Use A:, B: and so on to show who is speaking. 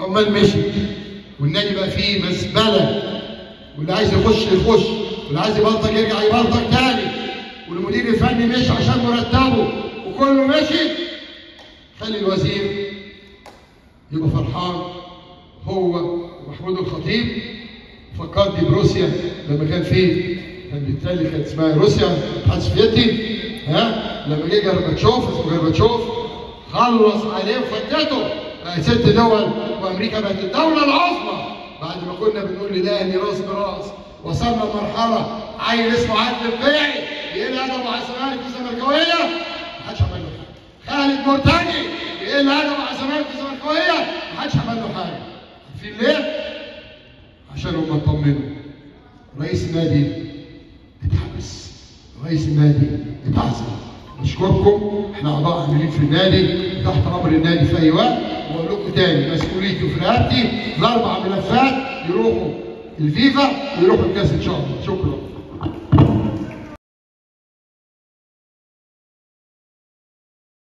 A: والعمال مشي والنادي بقى فيه مزبله واللي عايز يخش يخش واللي عايز يبلطج يرجع يبلطج تاني والمدير الفني مشي عشان مرتبه وكله مشي خلي الوزير يبقى فرحان هو ومحمود الخطيب فكرني بروسيا لما كان في كان بالتالي كانت اسمها روسيا الاتحاد السوفيتي ها لما جه جرباتشوف اسمه جرباتشوف خلص عليه وفتته بقى ست دول وامريكا بقت الدوله العظمى بعد ما كنا بنقول للاهلي راس براس وصلنا لمرحله عيل اسمه عادل البيعي بيقل ادبه على الزمالك الزملكاويه ما حدش عمل له حاجه خالد مرتجي بيقل ادبه على الزمالك الزملكاويه ما حدش عمل له حاجه عارفين ليه؟ عشان هم اطمنوا رئيس النادي اتحبس رئيس النادي اتعزل بشكركم احنا اعضاء عاملين في النادي تحت امر النادي في اي وقت واقول لكم تاني مسؤوليتي وفي رقبتي الاربع ملفات يروحوا الفيفا ويروحوا الكاس ان شاء الله شكرا